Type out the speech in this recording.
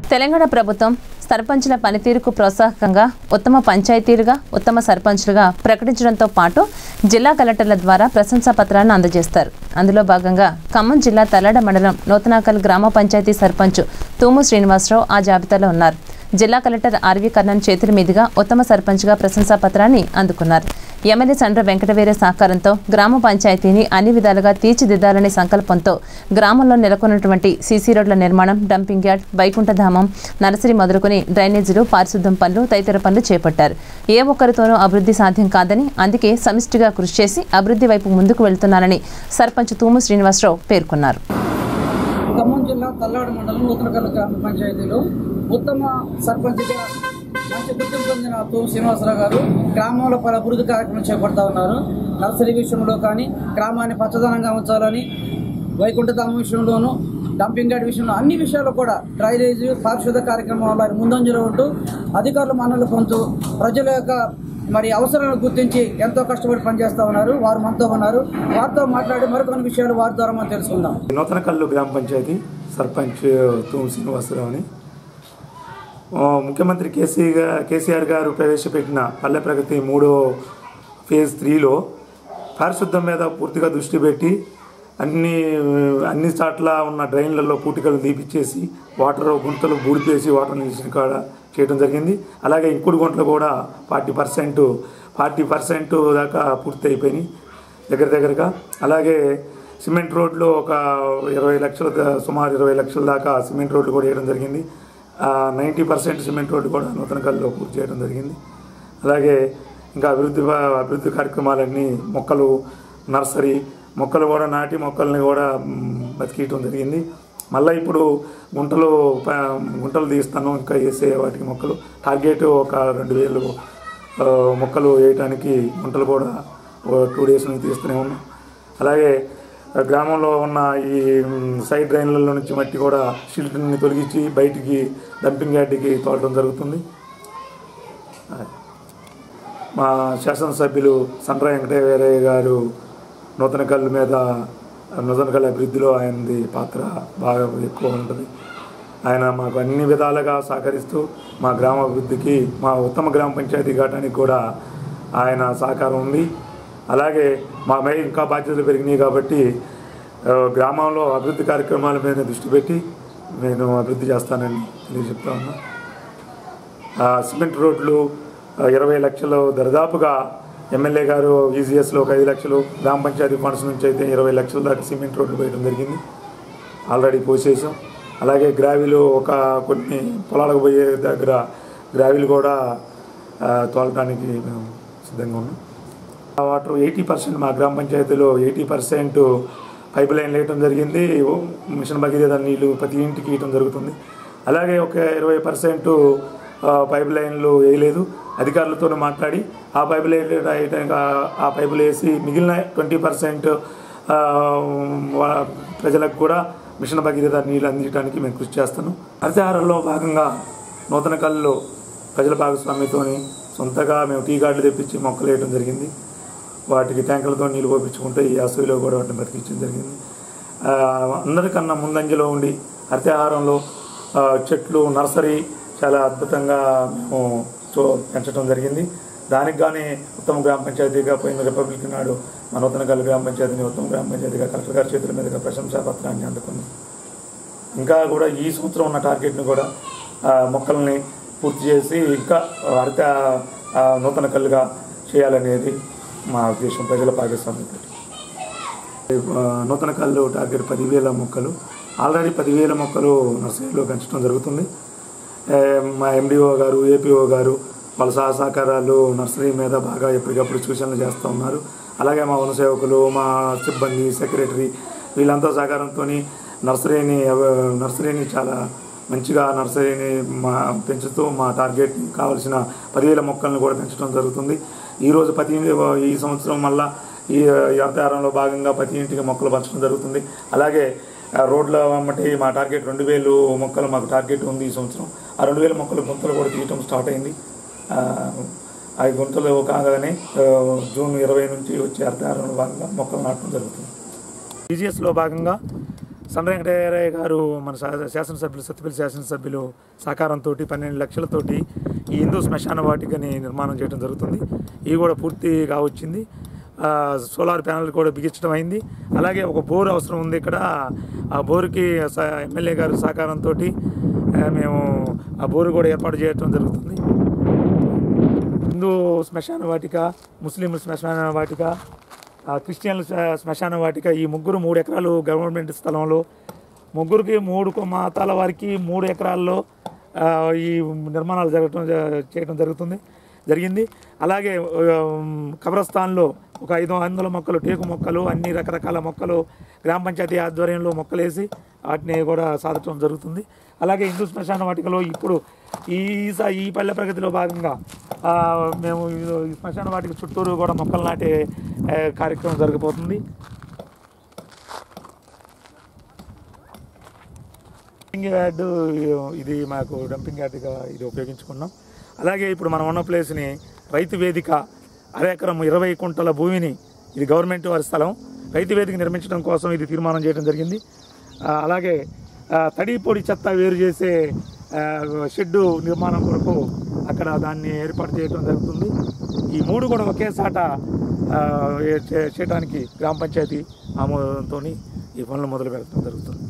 తెలంగాణ ప్రభుత్వం సర్పంచుల పనితీరుకు ప్రోత్సాహకంగా ఉత్తమ పంచాయతీలుగా ఉత్తమ సర్పంచులుగా ప్రకటించడంతో పాటు జిల్లా కలెక్టర్ల ద్వారా ప్రశంసా పత్రాలను అందజేస్తారు అందులో భాగంగా ఖమ్మం జిల్లా తల్లడ మండలం నూతనాకల్ గ్రామ పంచాయతీ సర్పంచ్ తూము శ్రీనివాసరావు ఆ జాబితాలో ఉన్నారు జిల్లా కలెక్టర్ ఆర్వి కర్ణన్ చేతుల మీదుగా ఉత్తమ సర్పంచ్గా ప్రశంసా పత్రాన్ని అందుకున్నారు ఎమ్మెల్యే సండ్ర వెంకటవీర సహకారంతో గ్రామ పంచాయతీని అన్ని విధాలుగా తీర్చిదిద్దాలనే సంకల్పంతో గ్రామంలో నెలకొన్నటువంటి సీసీ రోడ్ల నిర్మాణం డంపింగ్ యార్డ్ వైకుంఠధామం నర్సరీ మొదలుకొని డ్రైనేజీలు పారిశుద్ధ్యం పనులు తదితర పనులు చేపట్టారు ఏ ఒక్కరితోనూ అభివృద్ధి సాధ్యం కాదని అందుకే సమిష్టిగా కృషి చేసి అభివృద్ధి వైపు ముందుకు వెళ్తున్నారని సర్పంచ్ తూము శ్రీనివాసరావు పేర్కొన్నారు ఖమ్మం జిల్లా తల్లాడు మండలం నూతనకల్లు గ్రామ పంచాయతీలో ఉత్తమ సర్పంచ్గా మంచి గుర్తింపు పొందిన తూ శ్రీనివాసరావు గారు గ్రామంలో పలు అభివృద్ధి కార్యక్రమం చేపడతా ఉన్నారు నర్సరీ విషయంలో కానీ గ్రామాన్ని పచ్చదనంగా ఉంచాలని వైకుంఠధామ విషయంలోనూ డంపింగ్ యార్డ్ విషయంలో అన్ని విషయాల్లో కూడా డ్రైనేజ్ పారిశుద్ధ కార్యక్రమాల్లో ఆయన ముందంజలో ఉంటూ అధికారులు మన్నలు పొందుతూ ప్రజల యొక్క మరి అవసరాలను గుర్తించి ఎంతో కష్టపడి పనిచేస్తా ఉన్నారు వారు మనతో ఉన్నారు వారితో మాట్లాడి మరికొన్ని విషయాలు వారి ద్వారా మనం తెలుసుకుందాం నూతనకల్లు గ్రామ పంచాయతీ సర్పంచ్ తూము శ్రీనివాసరావుని ఆ, ముఖ్యమంత్రి కేసీ గా- కేసీఆర్ గారు ప్రవేశపెట్టిన పల్లె ప్రగతి మూడో ఫేజ్ త్రీలో పారిశుద్ధం మీద పూర్తిగా దృష్టి పెట్టి అన్ని అన్ని చోట్ల ఉన్న డ్రైన్లలో పూటికలు తీపిచ్చేసి వాటర్ గుంతలు బూడిపేసి వాటర్ నిలిచిన కాడ చేయడం జరిగింది అలాగే ఇంకుడు గుంటలు కూడా ఫార్టీ పర్సెంట్ ఫార్టీ పర్సెంట్ దాకా పూర్తి అయిపోయినాయి దగ్గర దగ్గరగా అలాగే సిమెంట్ రోడ్లు ఒక ఇరవై లక్షల దా- సుమారు ఇరవై లక్షల దాకా సిమెంట్ రోడ్లు కూడా వేయడం జరిగింది నైంటీ పర్సెంట్ సిమెంట్ రోడ్డు కూడా నూతన కల్లో పూర్తి చేయడం జరిగింది అలాగే ఇంకా అభివృద్ధి ప- అభివృద్ధి కార్యక్రమాలన్నీ మొక్కలు నర్సరీ మొక్కలు కూడా నాటి మొక్కల్ని కూడా మ్, బతికియటం జరిగింది మళ్ళీ ఇప్పుడు గుంటలు ప- గుంటలు తీస్తాను ఇంకా వేసే వాటికి మొక్కలు టార్గెట్ ఒక రెండు వేలు ఆ, మొక్కలు వేయటానికి గుంటలు కూడా టూ డేస్ నుంచి తీస్తూనే ఉన్నాం అలాగే ఆ, గ్రామంలో ఉన్న ఈ మ్, సైడ్ డ్రైన్లలో నుంచి మట్టి కూడా షిల్ట్ని తొలగించి బయటికి డంపింగ్ యార్డ్కి తోలడం జరుగుతుంది మా శాసనసభ్యులు సండ్ర వెంకటవీరయ్య గారు నూతన కళ్ళు మీద నూతన కళ అభివృద్ధిలో ఆయనది పాత్ర బాగా ఎక్కువ ఉంటుంది ఆయన మాకు అన్ని విధాలుగా సహకరిస్తూ మా గ్రామ అభివృద్ధికి మా ఉత్తమ గ్రామ పంచాయతీ కావడానికి కూడా ఆయన సహకారం ఉంది అలాగే మా మీద ఇంకా బాధ్యతలు పెరిగినాయి కాబట్టి ఆ, గ్రామంలో అభివృద్ధి కార్యక్రమాల మీద దృష్టి పెట్టి నేను అభివృద్ధి చేస్తానని తెలియజెప్తా ఉన్నా ఆ, సిమెంట్ రోడ్లు ఆ, ఇరవై లక్షలు దరిదాపుగా ఎమ్మెల్యే గారు ఈజీఎస్లో ఒక ఐదు లక్షలు గ్రామ పంచాయతీ ఫండ్స్ నుంచి అయితే ఇరవై లక్షల దాకా సిమెంట్ రోడ్లు వేయడం జరిగింది ఆల్రెడీ పోసేసాం అలాగే గ్రావిలు ఒక కొన్ని పొలాలకు పోయే దగ్గర గ్రావిలు కూడా ఆ, తోలటానికి మేము సిద్ధంగా ఉన్నాం ఆ వాటర్ ఎయిటీ పర్సెంట్ మా గ్రామ పంచాయతీలో ఎయిటీ పర్సెంట్ పైప్ లైన్ వేయటం జరిగింది ఓ మిషన్ భగీరథ నీళ్లు ప్రతి ఇంటికి ఇవ్వటం జరుగుతుంది అలాగే ఒక ఇరవై పర్సెంట్ పైప్ లైన్లు వేయలేదు అధికారులతో మాట్లాడి ఆ పైప్ లైన్ వేయటానికి ఆ- ఆ పైపులు వేసి మిగిలిన ట్వంటీ పర్సెంట్ ప్రజలకు కూడా మిషన్ భగీరథ నీళ్ళు అందించడానికి మేము కృషి చేస్తాను హరితహారంలో భాగంగా నూతన కళ్ళు ప్రజల భాగస్వామ్యంతోని సొంతగా మేము టీ గార్డులు తెప్పించి మొక్కలు వేయడం జరిగింది వాటికి ట్యాంకులతో నీళ్ళు పోపించుకుంటే ఈ అసూయిలో కూడా వాటిని బతికించడం జరిగింది ఆ, అందరికన్నా ముందంజలో ఉండి హరితహారంలో ఆ, చెట్లు నర్సరీ చాలా అద్భుతంగా మేము చూ పెంచడం జరిగింది దానికి కానీ ఉత్తమ గ్రామ పంచాయతీగా పోయిన రిపబ్లిక్ నాడు మన నూతనకల్లి గ్రామ పంచాయతీని ఉత్తమ గ్రామ పంచాయతీగా కలెక్టర్ గారి చేతుల మీదుగా ప్రశంసా పత్రాన్ని అందుకుంది ఇంకా కూడా ఈ సంవత్సరం ఉన్న టార్గెట్ని కూడా ఆ, మొక్కల్ని పూర్తి చేసి ఇంకా హరిత ఆ, నూతన కళ్ళుగా చేయాలనేది మా ఉద్దేశం ప్రజల భాగస్వామ్యం ఆ, నూతన కళ్ళు టార్గెట్ పదివేల మొక్కలు ఆల్రెడీ పదివేల మొక్కలు నర్సరీలో పెంచడం జరుగుతుంది ఏ, మా ఎండిఓ గారు ఏపీఓ గారు వాళ్ళ సహ సహకారాలు నర్సరీ మీద బాగా ఎప్పటికప్పుడు సూచనలు చేస్తూ ఉన్నారు అలాగే మా వన సేవకులు మా సిబ్బంది సెక్రటరీ వీళ్ళంతా సహకారంతో నర్సరీని అవ- నర్సరీని చాలా మంచిగా నర్సరీని మా పెంచుతూ మా టార్గెట్ కావాల్సిన పదివేల మొక్కలను కూడా పెంచడం జరుగుతుంది ఈరోజు ప్రతి ఈ సంవత్సరం మళ్ళా ఈ ఈ అర్థారంలో భాగంగా ప్రతి ఇంటికి మొక్కలు పంచడం జరుగుతుంది అలాగే ఆ, రోడ్ల వెంబటి మా టార్గెట్ రెండు వేలు మొక్కలు మాకు టార్గెట్ ఉంది ఈ సంవత్సరం ఆ రెండు వేల మొక్కల గుంతలు కూడా తీయటం స్టార్ట్ అయింది ఆ, ఆ గుంతలు కాగానే ఆ, జూన్ ఇరవై నుంచి వచ్చే అర్థారంలో భాగంగా మొక్కలు నాటడం జరుగుతుంది టీజీఎస్లో భాగంగా సన్ వెంకటయ్య గారు మన శా- శాసనసభ్యులు సత్యపల్లి శాసనసభ్యులు సహకారంతో పన్నెండు లక్షలతోటి ఈ హిందూ శ్మశాన వాటికని నిర్మాణం చేయడం జరుగుతుంది ఇవి కూడా పూర్తిగా వచ్చింది ఆ, సోలార్ ప్యానల్ కూడా బిగించడం అయింది అలాగే ఒక బోర్ అవసరం ఉంది ఇక్కడ ఆ బోరుకి స- ఎమ్మెల్యే గారి సహకారంతో మేము ఆ బోరు కూడా ఏర్పాటు చేయడం జరుగుతుంది హిందూ శ్మశాన వాటిక ముస్లింల శ్మశాన వాటిక ఆ, క్రిస్టియన్ల శ్మ- శ్మశాన వాటిక ఈ ముగ్గురు మూడు ఎకరాలు గవర్నమెంట్ స్థలంలో ముగ్గురికి మూడు కొ- మతాల వారికి మూడు ఎకరాల్లో ఆ, ఈ నిర్మాణాలు జరగటం జ- చేయడం జరుగుతుంది జరిగింది అలాగే ఉమ్, కబ్రస్థాన్లో ఒక ఐదు వందల మొక్కలు టేకు మొక్కలు అన్ని రకరకాల మొక్కలు గ్రామ పంచాయతీ ఆధ్వర్యంలో మొక్కలేసి వాటిని కూడా సాధటం జరుగుతుంది అలాగే హిందూ శ్మశాన వాటికలో ఇప్పుడు ఈ స- ఈ పల్లె ప్రగతిలో భాగంగా ఆ, మేము ఈ శ్మశాన వాటిక చుట్టూరు కూడా మొక్కలు నాటే ఆ, కార్యక్రమం జరగబోతుంది డంపింగ్ యార్డ్ ఇది మాకు డంపింగ్ యార్డ్గా ఇది ఉపయోగించుకున్నాం అలాగే ఇప్పుడు మనం ఉన్న ప్లేస్ని రైతు వేదిక అరెకరం ఇరవై కుంటల భూమిని ఇది గవర్నమెంట్ వారి స్థలం రైతు వేదిక నిర్మించడం కోసం ఇది తీర్మానం చేయడం జరిగింది ఆ, అలాగే ఆ, తడి పొడి చెత్త వేరు చేసే ఆ, షెడ్డు నిర్మాణం కొరకు అక్కడ దాన్ని ఏర్పాటు చేయడం జరుగుతుంది ఈ మూడు కూడా ఒకేసాట ఆ, ఏ- చే- చేయడానికి గ్రామ పంచాయతీ ఆమోదంతో ఈ పనులు మొదలు పెట్టడం జరుగుతుంది